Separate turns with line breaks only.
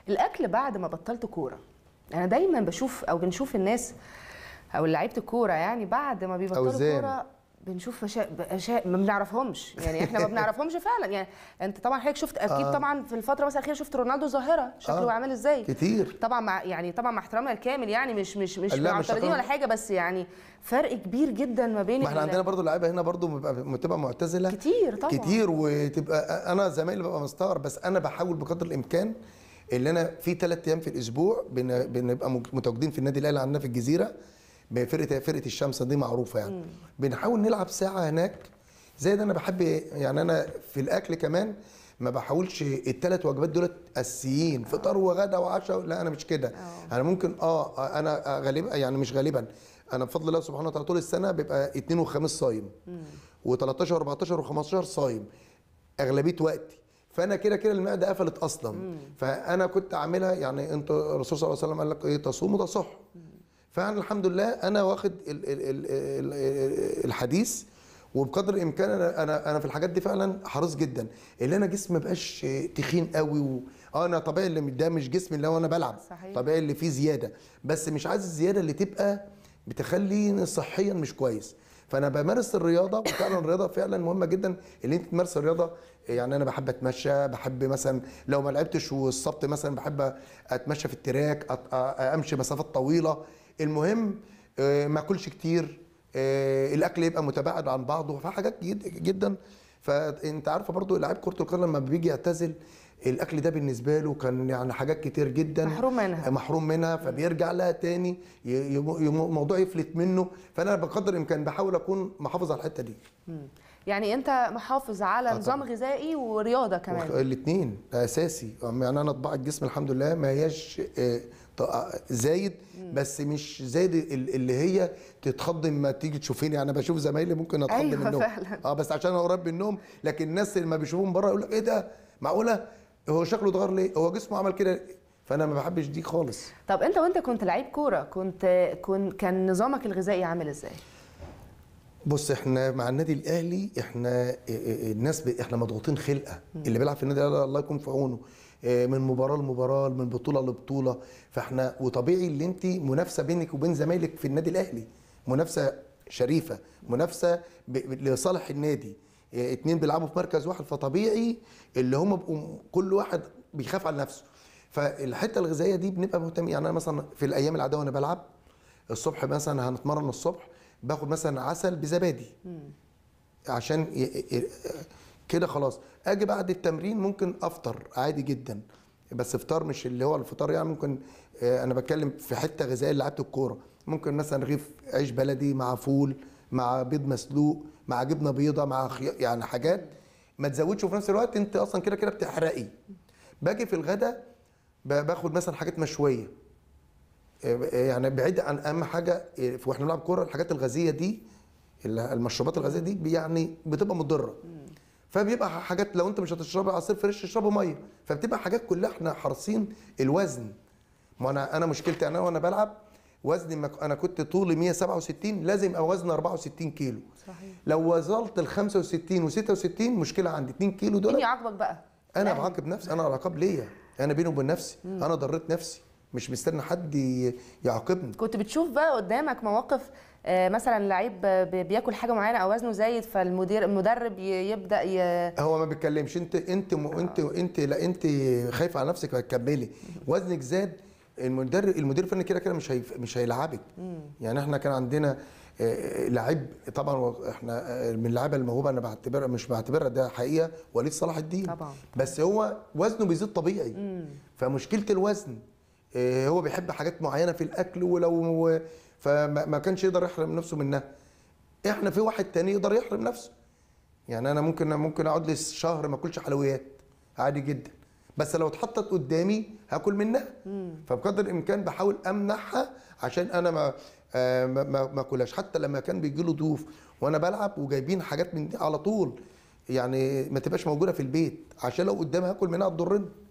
الاكل بعد ما بطلت كوره انا دايما بشوف او بنشوف الناس او لعيبه الكوره يعني بعد ما بيبطلوا
أوزان.
كوره بنشوف مشا... أشياء ما بنعرفهمش يعني احنا ما بنعرفهمش فعلا يعني انت طبعا حضرتك شفت اكيد
آه.
طبعا في الفتره مثلا الاخيره شفت رونالدو ظاهره شكله
آه.
عامل ازاي
كتير
طبعا مع يعني طبعا مع احترامنا الكامل يعني مش مش مش
لا، مش
معترضين ولا
احترام.
حاجه بس يعني فرق كبير جدا ما بين
ما احنا
ال-
عندنا برضو لعيبه هنا برضو بتبقى بتبقى معتزله
كتير طبعا
كتير وتبقى انا زمايلي ببقى مستغرب بس انا بحاول بقدر الامكان اللي انا في ثلاث ايام في الاسبوع بن- بنبقى متواجدين في النادي الاهلي عندنا في الجزيره بفرقه فرقه الشمس دي معروفه يعني بنحاول نلعب ساعه هناك زي ده انا بحب يعني انا في الاكل كمان ما بحاولش الثلاث وجبات دولت اساسيين فطار وغدا وعشاء لا انا مش كده انا ممكن اه انا غالبا يعني مش غالبا انا بفضل الله سبحانه وتعالى طول السنه بيبقى اثنين وخميس صايم و13 و14 و15 صايم اغلبيه وقتي فانا كده كده المعده قفلت اصلا فانا كنت عاملها يعني انت الرسول صلى الله عليه وسلم قال لك ايه تصوم وتصح فانا الحمد لله انا واخد ال ال ال ال الحديث وبقدر الامكان انا انا انا في الحاجات دي فعلا حريص جدا اللي انا جسمي ما بقاش تخين قوي و... اه انا طبيعي اللي ده مش جسمي اللي هو انا بلعب
صحيح.
طبيعي اللي فيه زياده بس مش عايز الزياده اللي تبقى بتخليني صحيا مش كويس فانا بمارس الرياضه وفعلا الرياضه فعلا مهمه جدا اللي انت تمارس الرياضه يعني انا بحب اتمشى بحب مثلا لو ما لعبتش والصبت مثلا بحب اتمشى في التراك أت- امشي مسافات طويله المهم آه، ما اكلش كتير آه، الاكل يبقى متباعد عن بعضه فحاجات جد جدا فانت عارفه برضو لعيب كره القدم لما بيجي يعتزل الاكل ده بالنسبه له كان يعني حاجات كتير جدا
محروم منها.
محروم منها فبيرجع لها تاني ي- يم- يم- الموضوع يفلت منه فانا بقدر الامكان بحاول اكون محافظ على الحته دي
يعني انت محافظ على
آه
نظام
طبعاً.
غذائي ورياضه كمان
الاثنين اساسي يعني انا طباع الجسم الحمد لله ما هياش آه، ط- زايد بس مش زايد ال- اللي هي تتخض ما تيجي تشوفيني انا بشوف زمايلي ممكن اتخض
أيوة
منهم
فعلاً.
اه بس عشان انا قريب منهم لكن الناس اللي ما بيشوفوهم بره يقول لك ايه ده معقوله هو شكله اتغير ليه هو جسمه عمل كده ليه؟ فانا ما بحبش دي خالص
طب انت وانت كنت لعيب كوره كنت كن كان نظامك الغذائي عامل ازاي
بص احنا مع النادي الاهلي احنا اه، اه، الناس ب... احنا مضغوطين خلقه اللي بيلعب في النادي الاهلي الله يكون في عونه اه، من مباراه لمباراه من بطوله لبطوله فاحنا وطبيعي اللي انت منافسه بينك وبين زمايلك في النادي الاهلي منافسه شريفه منافسه ب... ب... لصالح النادي اه، اتنين بيلعبوا في مركز واحد فطبيعي اللي هم بقوا كل واحد بيخاف على نفسه فالحته الغذائيه دي بنبقى مهتم يعني انا مثلا في الايام العاديه وانا بلعب الصبح مثلا هنتمرن الصبح باخد مثلا عسل بزبادي عشان ي... ي... كده خلاص اجي بعد التمرين ممكن افطر عادي جدا بس افطار مش اللي هو الفطار يعني ممكن آه، انا بتكلم في حته غذائيه لعيبه الكوره ممكن مثلا رغيف عيش بلدي مع فول مع بيض مسلوق مع جبنه بيضه مع خيار يعني حاجات ما تزودش وفي نفس الوقت انت اصلا كده كده بتحرقي باجي في الغداء ب- باخد مثلا حاجات مشويه يعني بعيد عن اهم حاجه واحنا بنلعب كوره الحاجات الغازيه دي المشروبات الغازيه دي يعني بتبقى مضره فبيبقى حاجات لو انت مش هتشرب عصير فريش اشربه ميه فبتبقى حاجات كلها احنا حريصين الوزن ما انا انا مشكلتي انا وانا بلعب وزني ما ك- انا كنت طولي 167 لازم ابقى وزني 64 كيلو
صحيح
لو وصلت ل 65 و66 مشكله عندي 2 كيلو دول
مين يعاقبك بقى
انا
الأهلي.
بعاقب نفسي انا العقاب ليا انا بيني وبين نفسي انا ضريت نفسي مش مستني حد ي- يعاقبني
كنت بتشوف بقى قدامك مواقف آه، مثلا لعيب ب- بياكل حاجه معينه او وزنه زايد فالمدير المدرب ي- يبدا ي...
هو ما بيتكلمش انت انت م... انت انت لا انت خايفه على نفسك هتكملي وزنك زاد المدرب المدير الفني كده كده مش هي... مش هيلعبك يعني احنا كان عندنا آه، لعيب طبعا احنا آه، من اللعيبه الموهوبه انا بعتبرها مش بعتبرها ده حقيقه وليد صلاح الدين
طبعا.
بس هو وزنه بيزيد طبيعي فمشكله الوزن آه، هو بيحب حاجات معينه في الاكل ولو فما ما كانش يقدر يحرم نفسه منها احنا في واحد تاني يقدر يحرم نفسه يعني انا ممكن ممكن اقعد لي شهر ما اكلش حلويات عادي جدا بس لو اتحطت قدامي هاكل منها فبقدر الامكان بحاول امنعها عشان انا ما آه، ما ما ما اكلهاش حتى لما كان بيجي له ضيوف وانا بلعب وجايبين حاجات من دي على طول يعني ما تبقاش موجوده في البيت عشان لو قدامي هاكل منها تضرني